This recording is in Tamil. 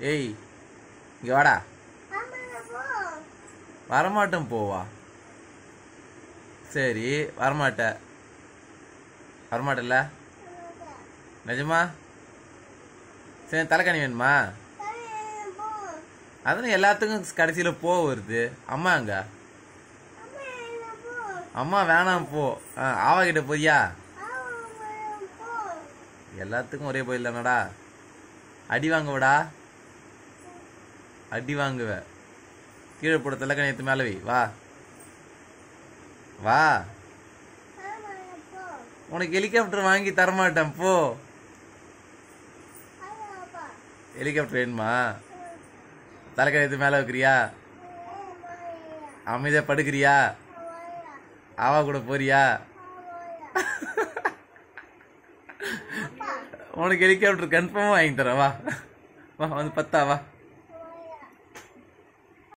ஏய் இங்க வாடா வரமாட்டேன் போவா சரி வரமாட்ட வரமாட்டல்ல நிஜமா சரி தலைக்கணி வேணுமா அதானே எல்லாத்துக்கும் கடைசியில் போ வருது அம்மா அங்க அம்மா வேணாம் போ ஆ, ஆவா கிட்ட போறியா எல்லாத்துக்கும் ஒரே போயில் தானடா அடி வாங்குவடா அடி வாங்குவ கீழே போட தலைக்கணி எடுத்து மேலே வை வா வா உனக்கு ஹெலிகாப்டர் வாங்கி தரமாட்டேன் போ ஹெலிகாப்டர் வேணுமா தலைக்கணி எடுத்து மேலே வைக்கிறியா அமைதியா படுக்கிறியா ஆவா கூட போறியா உனக்கு ஹெலிகாப்டர் கன்ஃபார்மாக வாங்கி தரேன் வா வா வந்து பத்தா வா